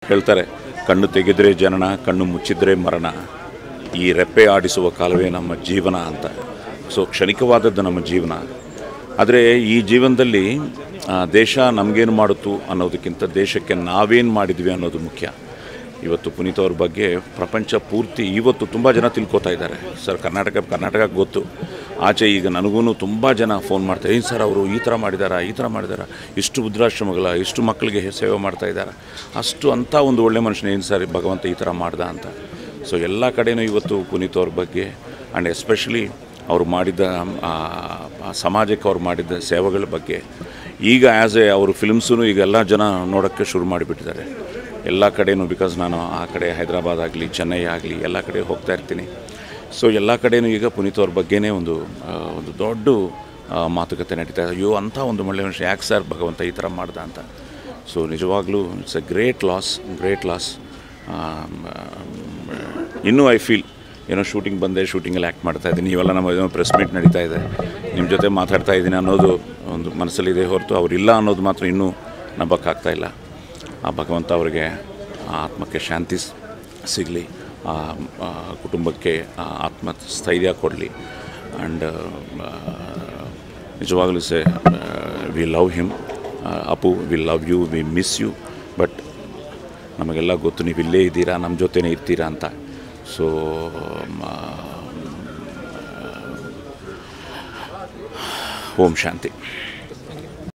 ಹೇಳ್ತಾರೆ ಕಣ್ಣು ತೆಗೆದರೆ ಜನನ ಕಣ್ಣು ಮುಚ್ಚಿದರೆ ಮರಣ ಈ ರೆಪ್ಪೆ ಆಡಿಸುವ ಕಾಲವೇ ನಮ್ಮ ಜೀವನ ಅಂತ ಸೊ ಕ್ಷಣಿಕವಾದದ್ದು ನಮ್ಮ ಜೀವನ ಆದರೆ ಈ ಜೀವನದಲ್ಲಿ ಆ, ದೇಶ ನಮಗೇನು ಮಾಡಿತು ಅನ್ನೋದಕ್ಕಿಂತ ದೇಶಕ್ಕೆ ನಾವೇನು ಮಾಡಿದ್ವಿ ಅನ್ನೋದು ಮುಖ್ಯ ಇವತ್ತು ಪುನೀತ್ ಅವ್ರ ಬಗ್ಗೆ ಪ್ರಪಂಚ ಪೂರ್ತಿ ಇವತ್ತು ತುಂಬ ಜನ ತಿಳ್ಕೊತಾ ಇದ್ದಾರೆ ಸರ್ ಕರ್ನಾಟಕ ಕರ್ನಾಟಕ ಗೊತ್ತು ಆಚೆ ಈಗ ನನಗೂ ತುಂಬ ಜನ ಫೋನ್ ಮಾಡ್ತಾರೆ ಏನು ಸರ್ ಅವರು ಈ ಥರ ಮಾಡಿದಾರಾ ಈ ಥರ ಮಾಡಿದಾರಾ ಇಷ್ಟು ವೃದ್ಧಾಶ್ರಮಗಳ ಇಷ್ಟು ಮಕ್ಕಳಿಗೆ ಸೇವೆ ಮಾಡ್ತಾ ಇದ್ದಾರೆ ಅಷ್ಟು ಅಂಥ ಒಂದು ಒಳ್ಳೆ ಮನುಷ್ಯನ ಏನು ಸರ್ ಭಗವಂತ ಈ ಥರ ಮಾಡ್ದ ಅಂತ ಸೊ ಎಲ್ಲ ಕಡೆನೂ ಇವತ್ತು ಪುನೀತ್ ಅವ್ರ ಬಗ್ಗೆ ಆ್ಯಂಡ್ ಎಸ್ಪೆಷಲಿ ಅವರು ಮಾಡಿದ ಆ, ಆ ಸಮಾಜಕ್ಕೆ ಅವ್ರು ಮಾಡಿದ ಸೇವೆಗಳ ಬಗ್ಗೆ ಈಗ ಆ್ಯಸ್ ಎ ಅವರು ಫಿಲ್ಮ್ಸೂ ಈಗ ಎಲ್ಲ ಜನ ನೋಡೋಕ್ಕೆ ಶುರು ಮಾಡಿಬಿಟ್ಟಿದ್ದಾರೆ ಎಲ್ಲ ಕಡೆನೂ ಬಿಕಾಸ್ ನಾನು ಆ ಕಡೆ ಹೈದರಾಬಾದ್ ಆಗಲಿ ಚೆನ್ನೈ ಆಗಲಿ ಎಲ್ಲ ಕಡೆ ಹೋಗ್ತಾ ಇರ್ತೀನಿ ಸೊ ಎಲ್ಲ ಕಡೆನೂ ಈಗ ಪುನೀತ್ ಅವ್ರ ಬಗ್ಗೆನೇ ಒಂದು ಆ, ಒಂದು ದೊಡ್ಡ ಆ, ಮಾತುಕತೆ ನಡೀತಾ ಇದೆ ಅಯ್ಯೋ ಅಂಥ ಒಂದು ಒಳ್ಳೆಯ ಮನುಷ್ಯ ಯಾಕೆ ಸರ್ ಭಗವಂತ ಈ ಥರ ಮಾಡ್ದ ಅಂತ ಸೊ ನಿಜವಾಗ್ಲೂ it's a great loss great loss ಇನ್ನೂ ಐ ಫೀಲ್ ಏನೋ ಶೂಟಿಂಗ್ ಬಂದೆ ಶೂಟಿಂಗಲ್ಲಿ ಆ್ಯಕ್ಟ್ ಮಾಡ್ತಾ ಇದ್ದೀನಿ ಇವೆಲ್ಲ ನಮ್ಮ ಏನೋ ಪ್ರೆಸ್ ಮೀಟ್ ನಡೀತಾ ಇದೆ ನಿಮ್ಮ ಜೊತೆ ಮಾತಾಡ್ತಾ ಇದ್ದೀನಿ ಅನ್ನೋದು ಒಂದು ಮನಸ್ಸಲ್ಲಿದೆ ಹೊರತು ಅವರಿಲ್ಲ ಅನ್ನೋದು ಮಾತ್ರ ಇನ್ನೂ ನಂಬಕ್ಕಾಗ್ತಾ ಇಲ್ಲ ಆ ಭಗವಂತ ಅವರಿಗೆ ಆ ಆತ್ಮಕ್ಕೆ ಶಾಂತಿ ಸ್- ಸಿಗಲಿ ಆ ಆ ಕುಟುಂಬಕ್ಕೆ ಆ ಆತ್ಮ ಸ್ಥೈರ್ಯ ಕೊಡಲಿ ಆ್ಯಂಡ್ ನಿಜವಾಗಲೂ say we love him Appu we love you we miss you but ನಮಗೆಲ್ಲ ಗೊತ್ತು ನೀವು ಇಲ್ಲೇ ಇದ್ದೀರಾ ನಮ್ಮ ಜೊತೆನೇ ಇರ್ತೀರಾ ಅಂತ ಸೊ ಓಂ ಶಾಂತಿ